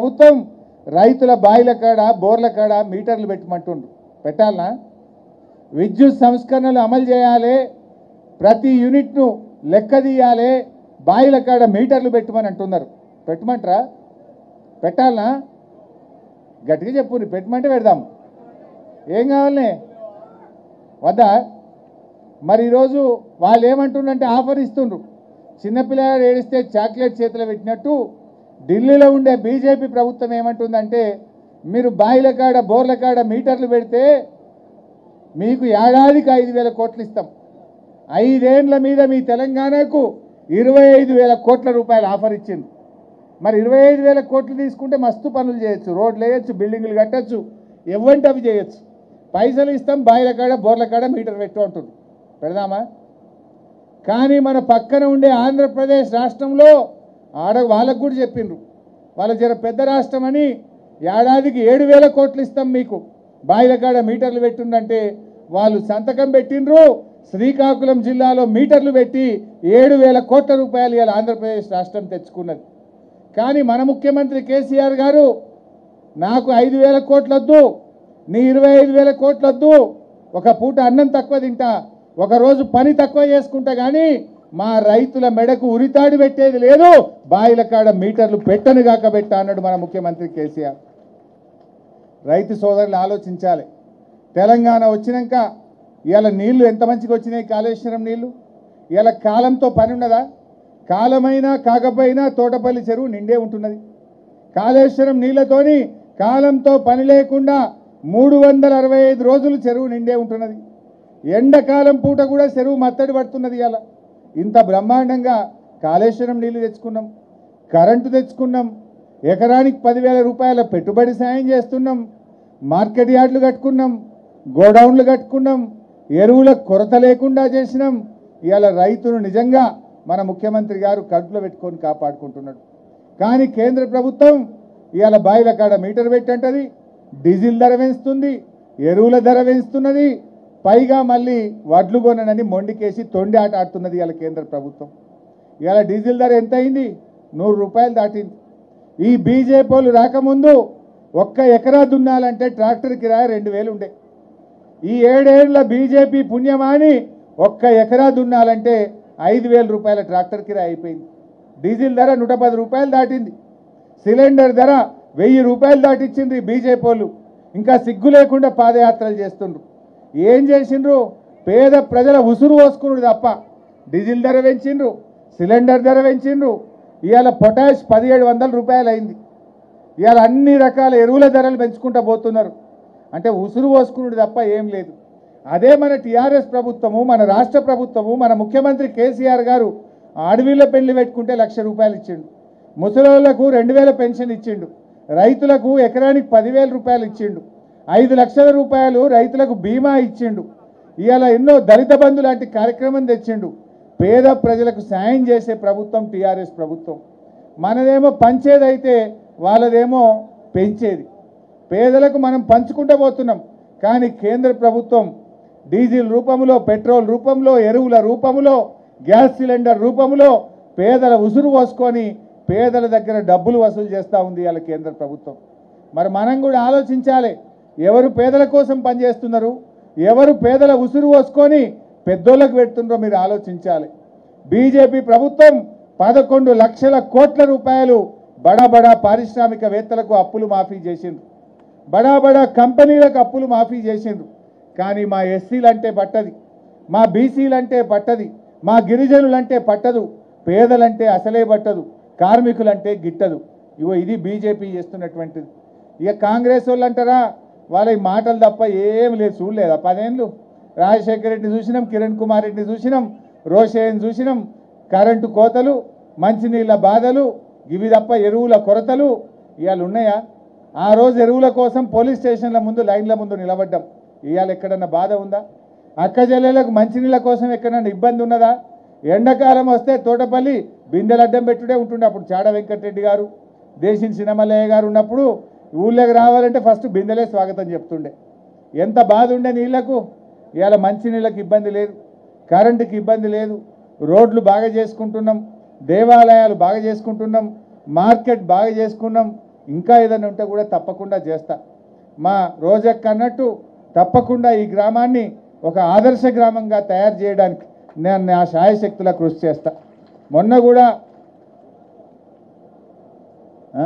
ప్రభుత్వం రైతుల బాయిల కాడ బోర్ల కాడ మీటర్లు పెట్టమంటుండ్రు పెట్టాలనా విద్యుత్ సంస్కరణలు అమలు చేయాలి ప్రతి యూనిట్ను లెక్క తీయాలి బాయిల కాడ మీటర్లు పెట్టమని అంటున్నారు పెట్టమంటారా పెట్టాలనా గట్టిగా చెప్పు పెట్టమంటే పెడదాం ఏం కావాలి వద్దా మరి ఈరోజు వాళ్ళు ఏమంటుండంటే ఆఫర్ ఇస్తుండ్రు చిన్నపిల్లగాడు ఏడిస్తే చాక్లెట్ చేతిలో పెట్టినట్టు ఢిల్లీలో ఉండే బీజేపీ ప్రభుత్వం ఏమంటుందంటే మీరు బాయిల కాడ బోర్ల కాడ మీటర్లు పెడితే మీకు ఏడాదికి ఐదు వేల కోట్లు ఇస్తాం ఐదేండ్ల మీద మీ తెలంగాణకు ఇరవై ఐదు వేల కోట్ల రూపాయలు ఆఫర్ ఇచ్చింది మరి ఇరవై ఐదు వేల కోట్లు తీసుకుంటే మస్తు పనులు చేయొచ్చు రోడ్లు వేయచ్చు బిల్డింగ్లు కట్టచ్చు ఎవ్వంటి అవి చేయొచ్చు పైసలు ఇస్తాం బాయిల కాడ బోర్ల కాడ మీటర్ పెట్టు అంటుంది పెడదామా కానీ మన పక్కన ఉండే ఆంధ్రప్రదేశ్ రాష్ట్రంలో ఆడ వాళ్ళకు కూడా చెప్పిండ్రు వాళ్ళ జర పెద్ద రాష్ట్రం అని ఏడాదికి ఏడు వేల కోట్లు ఇస్తాం మీకు బాయిల కాడ మీటర్లు పెట్టుండంటే వాళ్ళు సంతకం పెట్టిండ్రు శ్రీకాకుళం జిల్లాలో మీటర్లు పెట్టి ఏడు వేల కోట్ల రూపాయలు ఇవాళ ఆంధ్రప్రదేశ్ రాష్ట్రం తెచ్చుకున్నది కానీ మన ముఖ్యమంత్రి కేసీఆర్ గారు నాకు ఐదు వేల కోట్లొద్దు నీ ఇరవై ఐదు వేల కోట్లొద్దు ఒక పూట అన్నం తక్కువ తింటా ఒక రోజు పని తక్కువ చేసుకుంటా కానీ మా రైతుల మెడకు ఉరితాడు పెట్టేది లేదు బాయిల కాడ మీటర్లు పెట్టను గాక పెట్టా అన్నాడు మన ముఖ్యమంత్రి కేసీఆర్ రైతు సోదరులు ఆలోచించాలి తెలంగాణ వచ్చినాక ఇవాళ నీళ్లు ఎంత మంచిగా వచ్చినాయి కాళేశ్వరం నీళ్లు ఇవాళ కాలంతో పని ఉన్నదా కాలమైనా కాకపోయినా తోటపల్లి చెరువు నిండే ఉంటున్నది కాళేశ్వరం నీళ్లతోని కాలంతో పని లేకుండా మూడు వందల అరవై ఐదు రోజులు చెరువు నిండే ఉంటున్నది ఎండాకాలం పూట కూడా చెరువు మత్తడి పడుతున్నది ఇవాళ ఇంత బ్రహ్మాండంగా కాళేశ్వరం నీళ్లు తెచ్చుకున్నాం కరెంటు తెచ్చుకున్నాం ఎకరానికి పదివేల రూపాయల పెట్టుబడి సాయం చేస్తున్నాం మార్కెట్ యార్డులు కట్టుకున్నాం గోడౌన్లు కట్టుకున్నాం ఎరువుల కొరత లేకుండా చేసినాం ఇవాళ రైతును నిజంగా మన ముఖ్యమంత్రి గారు కడుపులో పెట్టుకొని కాపాడుకుంటున్నాడు కానీ కేంద్ర ప్రభుత్వం ఇవాళ బాయిల కాడ మీటర్ పెట్టంటది డీజిల్ ధర పెంచుతుంది ఎరువుల ధర పెంచుతున్నది పైగా మళ్ళీ వడ్లు కొననని మొండికేసి తొండి ఆట ఆడుతున్నది ఇవాళ కేంద్ర ప్రభుత్వం ఇవాళ డీజిల్ ధర ఎంత అయింది నూరు రూపాయలు దాటింది ఈ బీజేపీ వాళ్ళు రాకముందు ఒక్క ఎకరా దున్నాలంటే ట్రాక్టర్ కిరాయి రెండు వేలు ఉండే ఈ ఏడేళ్ల బీజేపీ పుణ్యమాని ఒక్క ఎకరా దున్నాలంటే ఐదు వేల రూపాయల ట్రాక్టర్ కిరాయి అయిపోయింది డీజిల్ ధర నూట పది రూపాయలు దాటింది సిలిండర్ ధర వెయ్యి రూపాయలు దాటిచ్చింది బీజేపీ వాళ్ళు ఇంకా సిగ్గు లేకుండా పాదయాత్రలు చేస్తుండ్రు ఏం చేసిండ్రు పేద ప్రజల ఉసురు పోసుకున్నాడు తప్ప డీజిల్ ధర పెంచిండ్రు సిలిండర్ ధర పెంచిండ్రు ఇవాళ పొటాష్ పదిహేడు వందల రూపాయలు అయింది ఇవాళ అన్ని రకాల ఎరువుల ధరలు పెంచుకుంటూ పోతున్నారు అంటే ఉసురు పోసుకున్నాడు తప్ప ఏం లేదు అదే మన టీఆర్ఎస్ ప్రభుత్వము మన రాష్ట్ర ప్రభుత్వము మన ముఖ్యమంత్రి కేసీఆర్ గారు అడవిలో పెళ్లి పెట్టుకుంటే లక్ష రూపాయలు ఇచ్చిండు ముసలోళ్లకు రెండు వేల పెన్షన్ ఇచ్చిండు రైతులకు ఎకరానికి పదివేల రూపాయలు ఇచ్చిండు ఐదు లక్షల రూపాయలు రైతులకు బీమా ఇచ్చిండు ఇవాళ ఎన్నో దళిత బంధు లాంటి కార్యక్రమం తెచ్చిండు పేద ప్రజలకు సాయం చేసే ప్రభుత్వం టీఆర్ఎస్ ప్రభుత్వం మనదేమో పంచేదైతే వాళ్ళదేమో పెంచేది పేదలకు మనం పంచుకుంటూ పోతున్నాం కానీ కేంద్ర ప్రభుత్వం డీజిల్ రూపంలో పెట్రోల్ రూపంలో ఎరువుల రూపంలో గ్యాస్ సిలిండర్ రూపంలో పేదల ఉసురు పోసుకొని పేదల దగ్గర డబ్బులు వసూలు చేస్తూ ఉంది ఇవాళ కేంద్ర ప్రభుత్వం మరి మనం కూడా ఆలోచించాలి ఎవరు పేదల కోసం పనిచేస్తున్నారు ఎవరు పేదల ఉసురు పోసుకొని పెద్దోళ్ళకు పెడుతుండ్రో మీరు ఆలోచించాలి బీజేపీ ప్రభుత్వం పదకొండు లక్షల కోట్ల రూపాయలు బడా బడా పారిశ్రామికవేత్తలకు అప్పులు మాఫీ చేసిండ్రు బడా బడా కంపెనీలకు అప్పులు మాఫీ చేసిండ్రు కానీ మా ఎస్సీలంటే పట్టది మా బీసీలంటే పట్టది మా గిరిజనులంటే పట్టదు పేదలంటే అసలే పట్టదు కార్మికులంటే గిట్టదు ఇగో ఇది బీజేపీ చేస్తున్నటువంటిది ఇక కాంగ్రెస్ వాళ్ళు అంటారా వాళ్ళ ఈ మాటలు తప్ప ఏం లేదు చూడలేదా పదేళ్ళు రాజశేఖర రెడ్డిని చూసినాం కిరణ్ కుమార్ రెడ్డిని చూసినాం రోషయ్యని చూసినాం కరెంటు కోతలు మంచినీళ్ళ బాధలు ఇవి తప్ప ఎరువుల కొరతలు ఇవాళ ఉన్నాయా ఆ రోజు ఎరువుల కోసం పోలీస్ స్టేషన్ల ముందు లైన్ల ముందు నిలబడ్డాం ఇవాళ ఎక్కడన్నా బాధ ఉందా అక్క చెల్లెలకు మంచినీళ్ళ కోసం ఎక్కడన్నా ఇబ్బంది ఉన్నదా ఎండాకాలం వస్తే తోటపల్లి బిందెలు అడ్డం పెట్టుడే ఉంటుండే అప్పుడు చాడ వెంకటరెడ్డి గారు దేశిన్ సినమల్లయ్య గారు ఉన్నప్పుడు ఊళ్ళోకి రావాలంటే ఫస్ట్ బిందెలే స్వాగతం చెప్తుండే ఎంత బాధ ఉండే నీళ్లకు ఇవాళ మంచినీళ్ళకి ఇబ్బంది లేదు కరెంటుకి ఇబ్బంది లేదు రోడ్లు బాగా చేసుకుంటున్నాం దేవాలయాలు బాగా చేసుకుంటున్నాం మార్కెట్ బాగా చేసుకున్నాం ఇంకా ఏదైనా ఉంటే కూడా తప్పకుండా చేస్తా మా రోజక్క అన్నట్టు తప్పకుండా ఈ గ్రామాన్ని ఒక ఆదర్శ గ్రామంగా తయారు చేయడానికి నేను నా శాయశక్తుల కృషి చేస్తా మొన్న కూడా ఆ?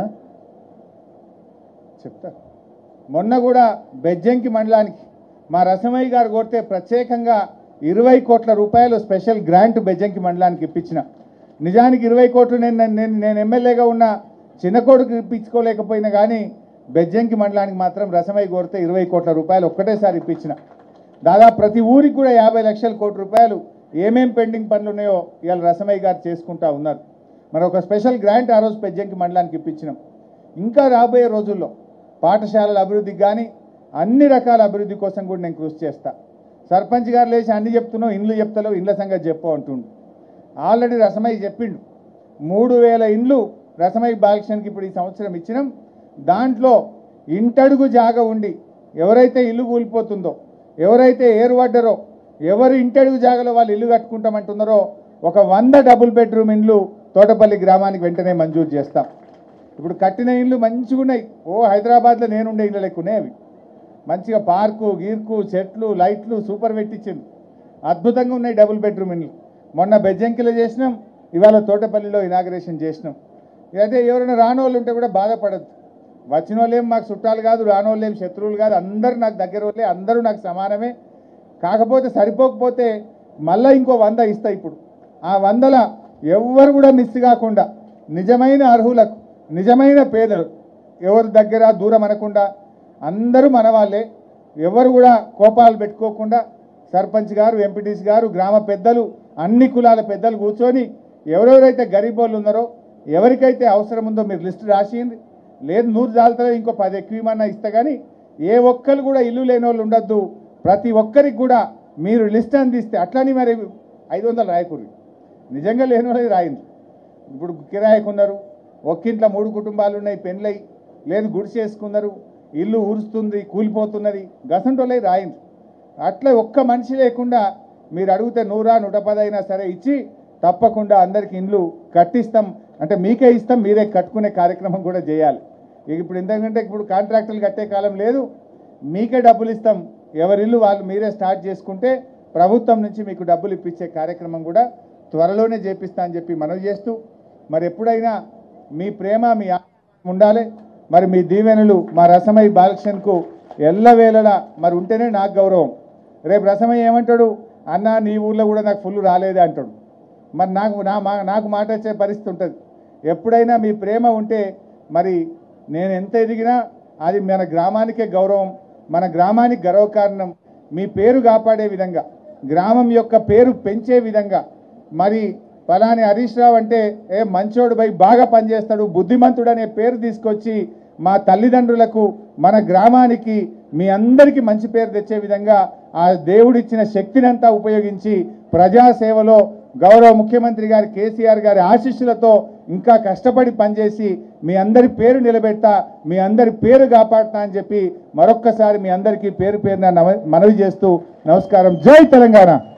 చెప్తా మొన్న కూడా బెజ్జంకి మండలానికి మా రసమయ్య గారు కొడితే ప్రత్యేకంగా ఇరవై కోట్ల రూపాయలు స్పెషల్ గ్రాంట్ బెజ్జంకి మండలానికి ఇప్పించిన నిజానికి ఇరవై కోట్లు నేను నేను నేను ఎమ్మెల్యేగా ఉన్న చిన్న కొడుకు ఇప్పించుకోలేకపోయినా కానీ బెజ్జంకి మండలానికి మాత్రం రసమయ్య కోరితే ఇరవై కోట్ల రూపాయలు ఒక్కటేసారి ఇప్పించిన దాదాపు ప్రతి ఊరికి కూడా యాభై లక్షల కోటి రూపాయలు ఏమేం పెండింగ్ పనులు ఉన్నాయో ఇవాళ రసమయ్య గారు చేసుకుంటా ఉన్నారు మరి ఒక స్పెషల్ గ్రాంట్ ఆ రోజు పెజ్జంకి మండలానికి ఇప్పించినాం ఇంకా రాబోయే రోజుల్లో పాఠశాలల అభివృద్ధికి కానీ అన్ని రకాల అభివృద్ధి కోసం కూడా నేను కృషి చేస్తా సర్పంచ్ గారు లేచి అన్ని చెప్తున్నావు ఇండ్లు చెప్తలేవు ఇండ్ల సంగతి చెప్పు అంటుండు ఆల్రెడీ రసమయ్య చెప్పిండు మూడు వేల ఇండ్లు రసమయ్య బాలకృష్ణకి ఇప్పుడు ఈ సంవత్సరం ఇచ్చినాం దాంట్లో ఇంటడుగు జాగ ఉండి ఎవరైతే ఇల్లు కూలిపోతుందో ఎవరైతే ఏరుపడ్డారో ఎవరు ఇంటడుగు జాగలో వాళ్ళు ఇల్లు కట్టుకుంటామంటున్నారో ఒక వంద డబుల్ బెడ్రూమ్ ఇండ్లు తోటపల్లి గ్రామానికి వెంటనే మంజూరు చేస్తాం ఇప్పుడు కట్టిన ఇండ్లు మంచిగా ఉన్నాయి ఓ హైదరాబాద్లో నేనుండే ఇండ్లు లెక్క ఉన్నాయి అవి మంచిగా పార్కు గీర్కు చెట్లు లైట్లు సూపర్ పెట్టించింది అద్భుతంగా ఉన్నాయి డబుల్ బెడ్రూమ్ ఇండ్లు మొన్న బెజ్జంకిలో చేసినాం ఇవాళ తోటపల్లిలో ఇనాగరేషన్ చేసినాం అయితే ఎవరైనా రాని వాళ్ళు ఉంటే కూడా బాధపడద్దు వచ్చిన వాళ్ళేం మాకు చుట్టాలు కాదు రాని వాళ్ళేం శత్రువులు కాదు అందరూ నాకు దగ్గర వాళ్ళే అందరూ నాకు సమానమే కాకపోతే సరిపోకపోతే మళ్ళీ ఇంకో వంద ఇస్తా ఇప్పుడు ఆ వందల ఎవ్వరు కూడా మిస్ కాకుండా నిజమైన అర్హులకు నిజమైన పేదలు ఎవరి దగ్గర దూరం అనకుండా అందరూ మన వాళ్ళే ఎవరు కూడా కోపాలు పెట్టుకోకుండా సర్పంచ్ గారు ఎంపీటీసీ గారు గ్రామ పెద్దలు అన్ని కులాల పెద్దలు కూర్చొని ఎవరెవరైతే గరీబోళ్ళు ఉన్నారో ఎవరికైతే అవసరం ఉందో మీరు లిస్ట్ రాసింది లేదు నూరు జాలతలో ఇంకో పది ఎక్కువ ఇమ్మన్నా ఇస్తా కానీ ఏ ఒక్కరు కూడా ఇల్లు లేని వాళ్ళు ఉండొద్దు ప్రతి ఒక్కరికి కూడా మీరు లిస్ట్ అందిస్తే అట్లని మరి ఐదు వందలు రాయకూడదు నిజంగా లేని వాళ్ళది రాయింది ఇప్పుడు కిరాయికున్నారు ఒక్కింట్లో మూడు కుటుంబాలు ఉన్నాయి పెళ్ళై లేదు గుడిసె వేసుకున్నారు ఇల్లు ఊరుస్తుంది కూలిపోతున్నది గసంటోళ్ళై రాయింది అట్లా ఒక్క మనిషి లేకుండా మీరు అడిగితే నూరా నూట పది అయినా సరే ఇచ్చి తప్పకుండా అందరికి ఇండ్లు కట్టిస్తాం అంటే మీకే ఇస్తాం మీరే కట్టుకునే కార్యక్రమం కూడా చేయాలి ఇక ఇప్పుడు ఎందుకంటే ఇప్పుడు కాంట్రాక్టులు కట్టే కాలం లేదు మీకే డబ్బులు ఇస్తాం ఎవరిల్లు వాళ్ళు మీరే స్టార్ట్ చేసుకుంటే ప్రభుత్వం నుంచి మీకు డబ్బులు ఇప్పించే కార్యక్రమం కూడా త్వరలోనే చేపిస్తా అని చెప్పి మనవి చేస్తూ మరి ఎప్పుడైనా మీ ప్రేమ మీ ఆనందం ఉండాలి మరి మీ దీవెనలు మా రసమయ్య బాలకృష్ణన్కు ఎల్లవేళలా మరి ఉంటేనే నాకు గౌరవం రేపు రసమయ్య ఏమంటాడు అన్న నీ ఊర్లో కూడా నాకు ఫుల్ రాలేదే అంటాడు మరి నాకు నా మా నాకు మాట వచ్చే పరిస్థితి ఉంటుంది ఎప్పుడైనా మీ ప్రేమ ఉంటే మరి నేను ఎంత ఎదిగినా అది మన గ్రామానికే గౌరవం మన గ్రామానికి గర్వకారణం మీ పేరు కాపాడే విధంగా గ్రామం యొక్క పేరు పెంచే విధంగా మరి ఫలాని హరీష్ రావు అంటే ఏ మంచోడు పోయి బాగా పనిచేస్తాడు బుద్ధిమంతుడు అనే పేరు తీసుకొచ్చి మా తల్లిదండ్రులకు మన గ్రామానికి మీ అందరికీ మంచి పేరు తెచ్చే విధంగా ఆ దేవుడిచ్చిన శక్తినంతా ఉపయోగించి ప్రజాసేవలో గౌరవ ముఖ్యమంత్రి గారి కేసీఆర్ గారి ఆశీస్సులతో ఇంకా కష్టపడి పనిచేసి మీ అందరి పేరు నిలబెడతా మీ అందరి పేరు కాపాడుతా అని చెప్పి మరొక్కసారి మీ అందరికీ పేరు పేరున నమ- మనవి చేస్తూ నమస్కారం జై తెలంగాణ